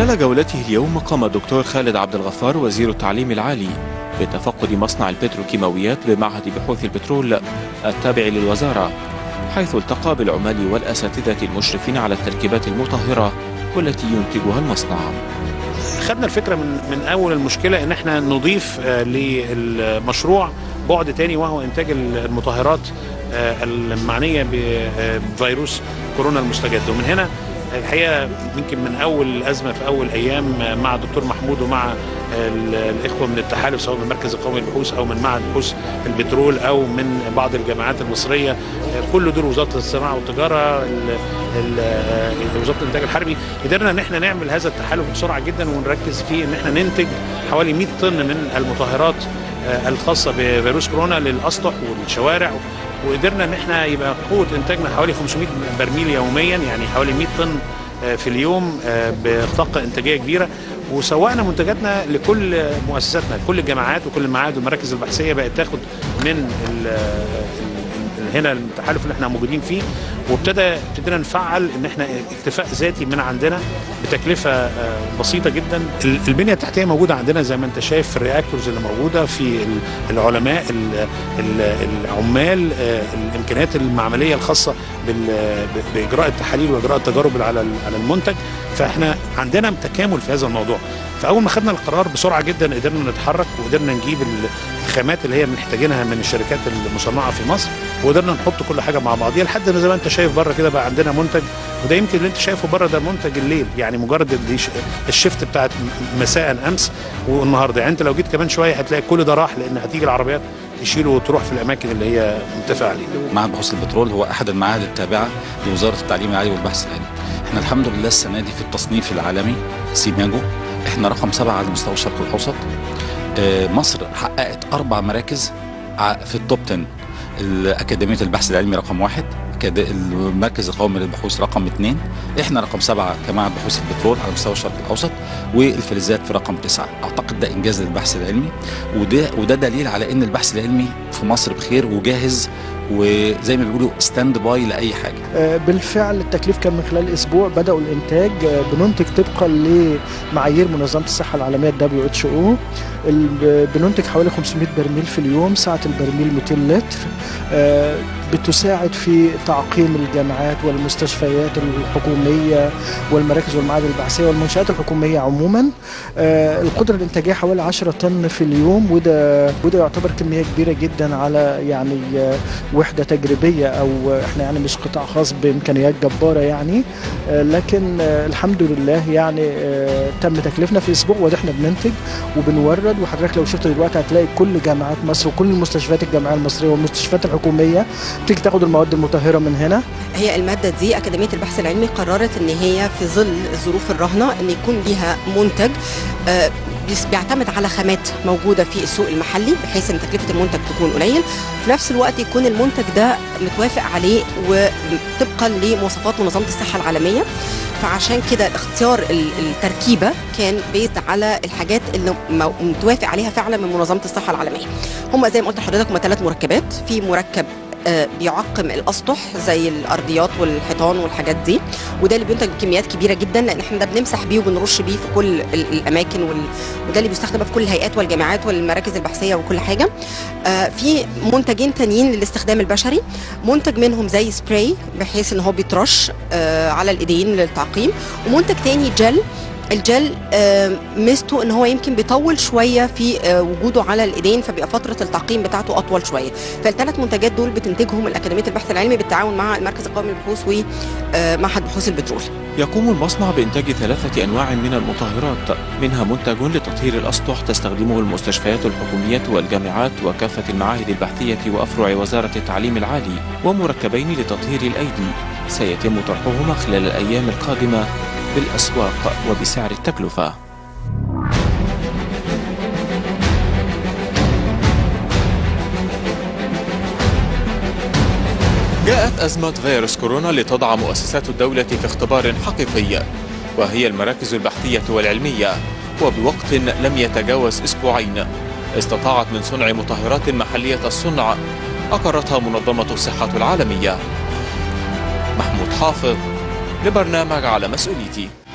خلال جولته اليوم قام الدكتور خالد عبد الغفار وزير التعليم العالي بتفقد مصنع البتروكيماويات بمعهد بحوث البترول التابع للوزارة حيث التقى بالعمال والأساتذة المشرفين على التركيبات المطهرة والتي ينتجها المصنع خدنا الفكره من من اول المشكله ان احنا نضيف آه، للمشروع بعد تاني وهو انتاج المطهرات آه، المعنيه بفيروس كورونا المستجد ومن هنا الحقيقه يمكن من اول الازمه في اول ايام مع الدكتور محمود ومع ال- الاخوه من التحالف سواء من المركز القومي للبحوث او من معهد بحوث البترول او من بعض الجامعات المصريه كل دول وزاره الصناعه والتجاره ال- ال- وزاره الانتاج الحربي قدرنا ان احنا نعمل هذا التحالف بسرعه جدا ونركز فيه ان احنا ننتج حوالي 100 طن من المطهرات آه، الخاصه بفيروس كورونا للاسطح والشوارع وقدرنا ان احنا يبقى قوه انتاجنا حوالي 500 برميل يوميا يعني حوالي 100 طن آه، في اليوم آه، بطاقه انتاجيه كبيره وسوقنا منتجاتنا لكل مؤسساتنا كل الجامعات وكل المعاهد والمراكز البحثيه بقت تاخد من ال- ال- هنا التحالف اللي احنا موجودين فيه وابتدى ابتدينا نفعل ان احنا اكتفاء ذاتي من عندنا بتكلفه آه، بسيطه جدا ال- البنيه التحتيه موجوده عندنا زي ما انت شايف في الرياكتورز اللي موجوده في ال- العلماء ال- ال- العمال آه، الامكانيات المعمليه الخاصه بال- ب- باجراء التحاليل واجراء التجارب على ال- على المنتج فاحنا عندنا تكامل في هذا الموضوع فاول ما خدنا القرار بسرعه جدا قدرنا نتحرك وقدرنا نجيب الخامات اللي هي محتاجينها من الشركات المصنعه في مصر وقدرنا نحط كل حاجه مع بعضيها لحد ما زي ما انت شايف بره كده بقى عندنا منتج وده يمكن اللي انت شايفه بره ده منتج الليل يعني مجرد ال- الشيفت بتاعت مساء امس والنهارده يعني انت لو جيت كمان شويه هتلاقي كل ده راح لان هتيجي العربيات تشيله وتروح في الاماكن اللي هي متفق عليها معهد بحوث البترول هو احد المعاهد التابعه لوزاره التعليم العالي والبحث العلمي. احنا الحمد لله السنه دي في التصنيف العالمي سيماجو احنا رقم سبعه على مستوى الشرق الاوسط. آه، مصر حققت اربع مراكز ع- في التوب 10 اكاديميه البحث العلمي رقم واحد كد- المركز القومي للبحوث رقم اثنين احنا رقم سبعه كمعهد بحوث البترول على مستوى الشرق الاوسط والفلزات في رقم تسعه اعتقد ده انجاز للبحث العلمي وده وده دليل على ان البحث العلمي في مصر بخير وجاهز وزي ما بيقولوا ستاند باي لاي حاجه آه، بالفعل التكليف كان من خلال اسبوع بداوا الانتاج آه، بننتج طبقا لمعايير منظمه الصحه العالميه دبليو اتش او بننتج حوالي 500 برميل في اليوم سعه البرميل 200 لتر آه، بتساعد في تعقيم الجامعات والمستشفيات الحكوميه والمراكز والمعاهد البحثيه والمنشات الحكوميه عموما آه، القدره الانتاجيه حوالي 10 طن في اليوم وده وده يعتبر كميه كبيره جدا على يعني آه، وحده تجريبيه او احنا يعني مش قطاع خاص بامكانيات جباره يعني آه، لكن آه، الحمد لله يعني آه، تم تكليفنا في اسبوع واحنا بننتج وبنورد وحضرتك لو شفت دلوقتي هتلاقي كل جامعات مصر وكل المستشفيات الجامعيه المصريه والمستشفيات الحكوميه بتيجي تاخد المواد المطهره من هنا هي المادة دي أكاديمية البحث العلمي قررت إن هي في ظل الظروف الراهنة إن يكون ليها منتج آه، بيس- بيعتمد على خامات موجودة في السوق المحلي بحيث إن تكلفة المنتج تكون قليل في نفس الوقت يكون المنتج ده متوافق عليه وطبقا لمواصفات منظمة الصحة العالمية فعشان كده اختيار ال- التركيبة كان بيزد على الحاجات اللي مو- متوافق عليها فعلا من منظمة الصحة العالمية هم زي ما قلت لحضرتك هم ثلاث مركبات في مركب آه، بيعقم الاسطح زي الارضيات والحيطان والحاجات دي وده اللي بينتج بكميات كبيره جدا لان احنا ده بنمسح بيه وبنرش بيه في كل ال- الاماكن وال... وده اللي بيستخدم في كل الهيئات والجامعات والمراكز البحثيه وكل حاجه آه، في منتجين تانيين للاستخدام البشري منتج منهم زي سبراي بحيث ان هو بيترش آه، على الايدين للتعقيم ومنتج تاني جل الجل آه، ميزته ان هو يمكن بيطول شويه في آه، وجوده على الايدين فبيبقى فتره التعقيم بتاعته اطول شويه فالثلاث منتجات دول بتنتجهم الاكاديميه البحث العلمي بالتعاون مع المركز القومي للبحوث ومعهد بحوث البترول يقوم المصنع بإنتاج ثلاثة أنواع من المطهرات منها منتج لتطهير الأسطح تستخدمه المستشفيات الحكومية والجامعات وكافة المعاهد البحثية وأفرع وزارة التعليم العالي ومركبين لتطهير الأيدي سيتم طرحهما خلال الأيام القادمة بالأسواق وبسعر التكلفة جاءت أزمة فيروس كورونا لتضع مؤسسات الدولة في اختبار حقيقي وهي المراكز البحثية والعلمية وبوقت لم يتجاوز أسبوعين استطاعت من صنع مطهرات محلية الصنع أقرتها منظمة الصحة العالمية محمود حافظ لبرنامج على مسؤوليتي